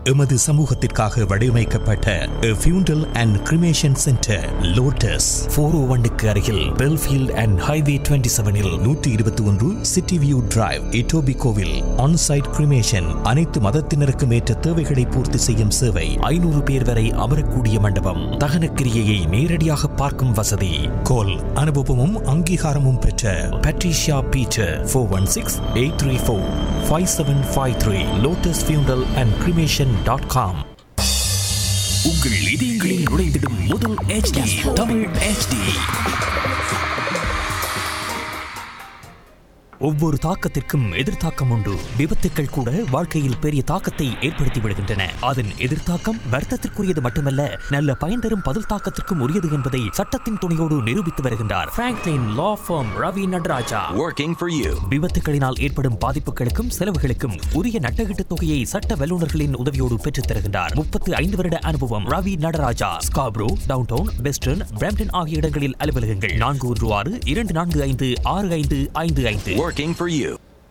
எமது சமூகத்திற்காக வடிவமைக்கப்பட்ட funeral and cremation centre Lotus four O ஒன்னுக்கு அருகில் பெல்ஃபீல்ட் அண்ட் ஹைவே டுவெண்ட்டி செவனில் நூற்றி இருபத்தி ஒன்று சிட்டி வியூ டிரைவ் இட்டோபி கோவில் ஆன்சைட் கிரிமேஷன் அனைத்து மதத்தினருக்கும் ஏற்ற தேவைகளை பூர்த்தி செய்யும் சேவை ஐநூறு பேர் வரை அமரக்கூடிய மண்டபம் தகன கிரியையை நேரடியாக பார்க்கும் வசதி கோல் அனுபவமும் அங்கீகாரமும் பெற்ற Patricia Peter four one six eight three four five seven five three Lotus funeral and cremation dot com உங்கள் இதயங்களில் நுழைந்திடும் முதல் HD தமிழ் HD ஒவ்வொரு தாக்கத்திற்கும் எதிர்த்தாக்கம் உண்டு விபத்துக்கள் கூட வாழ்க்கையில் பெரிய தாக்கத்தை ஏற்படுத்தி விடுகின்றன அதன் எதிர்த்தாக்கம் வர்த்தத்திற்குரியது மட்டுமல்ல நல்ல பயன் தரும் பதில் தாக்கத்திற்கும் உரியது என்பதை சட்டத்தின் துணையோடு நிரூபித்து வருகின்றார் Franklin law firm Ravi Nataraja Working for you. விபத்துகளினால் ஏற்படும் பாதிப்புகளுக்கும் செலவுகளுக்கும் உரிய நட்டகீட்டு தொகையை சட்ட வல்லுநர்களின் உதவியோடு பெற்றுத் தருகின்றார் முப்பத்து ஐந்து வருட அனுபவம் Ravi Nataraja Scarborough downtown western Brampton ஆகிய இடங்களில் அலுவலகங்கள் நான்கு ஒன்று ஆறு இரண்டு நான்கு ஐந்து ஆறு ஐந்து ஐந்து ஐந்து Working for you.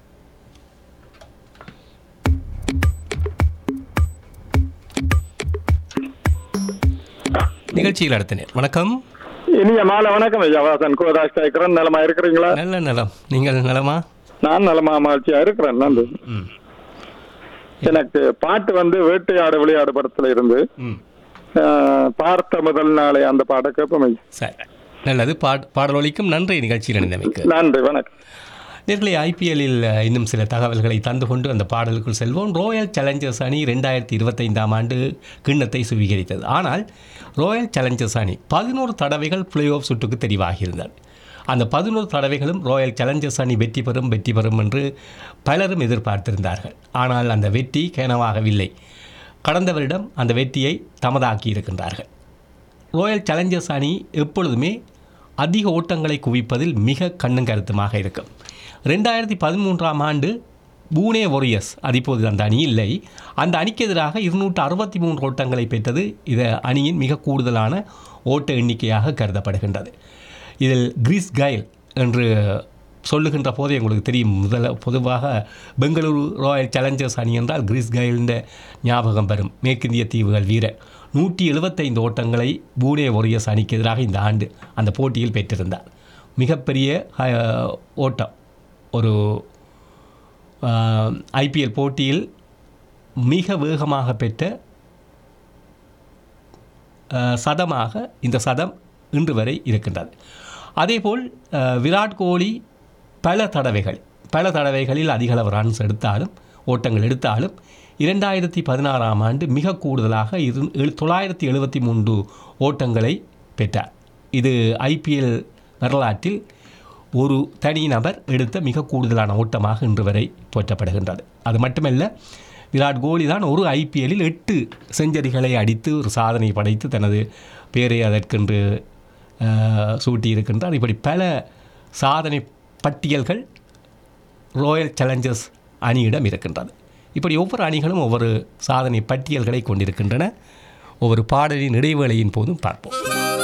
நிகழ்ச்சியில் அடுத்த வணக்கம் இனிய மாலை வணக்கம் ஐயா வாசன் கோதாஸ் கேட்கிறேன் நலமா இருக்கிறீங்களா நல்ல நலம் நீங்கள் நலமா நான் நலமா மகிழ்ச்சியா இருக்கிறேன் நன்றி ம் எனக்கு பாட்டு வந்து வேட்டையாடு விளையாடு படத்துல இருந்து ம் அஹ், பார்த்த முதல் நாளே அந்த பாட்டை கேட்போம் ஐயா. சரி நல்லது பாட் பாடலொலிக்கும் நன்றி நிகழ்ச்சியில் இணைந்தமைக்கு நன்றி வணக்கம் நேர்களை ஐபிஎல்லில் இன்னும் சில தகவல்களை தந்து கொண்டு அந்த பாடலுக்குள் செல்வோம் ராயல் சேலஞ்சர்ஸ் அணி ரெண்டாயிரத்தி இருபத்தைந்தாம் ஆண்டு கிண்ணத்தை சுவீகரித்தது ஆனால் ராயல் சேலஞ்சர்ஸ் அணி பதினோரு தடவைகள் பிளே ஆஃப் சுற்றுக்கு தெரிவாகியிருந்தது அந்த பதினோரு தடவைகளும் ராயல் சேலஞ்சர்ஸ் அணி வெற்றி பெறும் வெற்றி பெறும் என்று பலரும் எதிர்பார்த்திருந்தார்கள் ஆனால் அந்த வெற்றி கனவாகவில்லை கடந்த வருடம் அந்த வெற்றியை தமதாக்கி இருக்கின்றார்கள் ராயல் சேலஞ்சர்ஸ் அணி எப்பொழுதுமே அதிக ஓட்டங்களை குவிப்பதில் மிக கண்ணும் கருத்துமாக இருக்கும் ரெண்டாயிரத்தி பதிமூன்றாம் ஆண்டு பூனே வாரியர்ஸ் அது இப்போது அந்த அணி இல்லை அந்த அணிக்கு எதிராக இருநூற்று அறுபத்தி மூன்று ஓட்டங்களை பெற்றது இது அணியின் மிக கூடுதலான ஓட்ட எண்ணிக்கையாக கருதப்படுகின்றது இதில் கிரீஸ் கைல் என்று சொல்லுகின்ற போதே உங்களுக்கு தெரியும் முதல்ல பொதுவாக பெங்களூரு ராயல் சேலஞ்சர்ஸ் அணி என்றால் கிரீஸ் கைல்ன்ற ஞாபகம் வரும் மேற்கிந்திய தீவுகள் வீரர் நூற்றி எழுபத்தைந்து ஓட்டங்களை பூனே வாரியர்ஸ் அணிக்கு எதிராக இந்த ஆண்டு அந்த போட்டியில் பெற்றிருந்தார் மிகப்பெரிய அஹ், ஓட்டம் ஒரு ஐபிஎல் போட்டியில் மிக வேகமாக பெற்ற அஹ், சதமாக இந்த சதம் இன்று வரை இருக்கின்றது அதேபோல் அஹ், விராட் கோலி பல தடவைகள் பல தடவைகளில் அதிக அளவு ரன்ஸ் எடுத்தாலும் ஓட்டங்கள் எடுத்தாலும் இரண்டாயிரத்தி பதினாறாம் ஆண்டு மிக கூடுதலாக இரு எழு- தொள்ளாயிரத்தி எழுபத்தி மூன்று ஓட்டங்களை பெற்றார் இது ஐபிஎல் வரலாற்றில் ஒரு தனிநபர் எடுத்த மிக கூடுதலான ஓட்டமாக இன்று வரை போற்றப்படுகின்றது அது மட்டுமல்ல விராட் கோலி தான் ஒரு ஐபிஎல்லில் எட்டு செஞ்சரிகளை அடித்து ஒரு சாதனை படைத்து தனது பேரை அதற்கென்று அஹ், சூட்டியிருக்கின்றார் இப்படி பல சாதனை பட்டியல்கள் ராயல் சேலஞ்சர்ஸ் அணியிடம் இருக்கின்றது இப்படி ஒவ்வொரு அணிகளும் ஒவ்வொரு சாதனை பட்டியல்களை கொண்டிருக்கின்றன ஒவ்வொரு பாடலின் இடைவேளையின் போதும் பார்ப்போம்